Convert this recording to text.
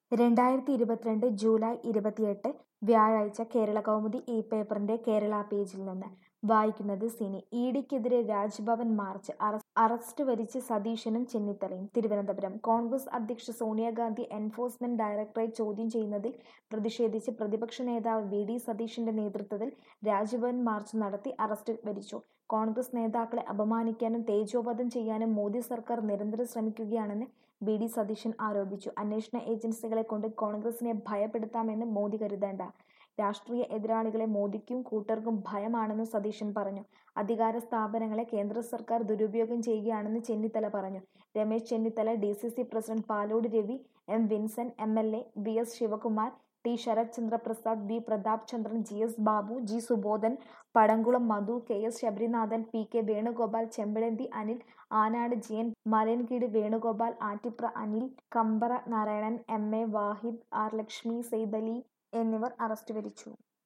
രണ്ടായിരത്തി ഇരുപത്തിരണ്ട് ജൂലൈ ഇരുപത്തിയെട്ട് വ്യാഴാഴ്ച കേരളകൗമുദി ഈ പേപ്പറിന്റെ കേരള പേജിൽ നിന്ന് വായിക്കുന്നത് സിനി ഇഡിക്കെതിരെ രാജ്ഭവൻ മാർച്ച് അറസ്റ്റ് വരിച്ച് സതീശനും ചെന്നിത്തലയും തിരുവനന്തപുരം കോൺഗ്രസ് അധ്യക്ഷ സോണിയാഗാന്ധി എൻഫോഴ്സ്മെന്റ് ഡയറക്ടറേറ്റ് ചോദ്യം ചെയ്യുന്നതിൽ പ്രതിഷേധിച്ച് പ്രതിപക്ഷ നേതാവ് വി ഡി സതീശന്റെ നേതൃത്വത്തിൽ രാജ്ഭവൻ മാർച്ച് നടത്തി അറസ്റ്റ് വരിച്ചു കോൺഗ്രസ് നേതാക്കളെ അപമാനിക്കാനും തേജോവധം ചെയ്യാനും മോദി സർക്കാർ നിരന്തരം ശ്രമിക്കുകയാണെന്ന് വി ഡി സതീശൻ ആരോപിച്ചു അന്വേഷണ ഏജൻസികളെ കൊണ്ട് കോൺഗ്രസിനെ ഭയപ്പെടുത്താമെന്ന് മോദി കരുതേണ്ട രാഷ്ട്രീയ എതിരാളികളെ മോദിക്കും കൂട്ടർക്കും ഭയമാണെന്ന് സതീശൻ പറഞ്ഞു അധികാര സ്ഥാപനങ്ങളെ കേന്ദ്ര സർക്കാർ ദുരുപയോഗം ചെയ്യുകയാണെന്ന് ചെന്നിത്തല പറഞ്ഞു Ramesh Chennithala D C C president Palode Ravi M Vincent M L A V S Sivakumar T Sarath Chandra Prasad V Prathap Chandran G S Babu G Subodhan Padankulam Madhu K S Sabarinathan P K Venugopal Chempazhanthy Anil Anad Jiyan Malayinkeezh Venugopal Attipra Anil Kambara Narayanan M A Vahid R Lakshmi Saithali എന്നിവർ അറസ്റ്റ് വരിച്ചു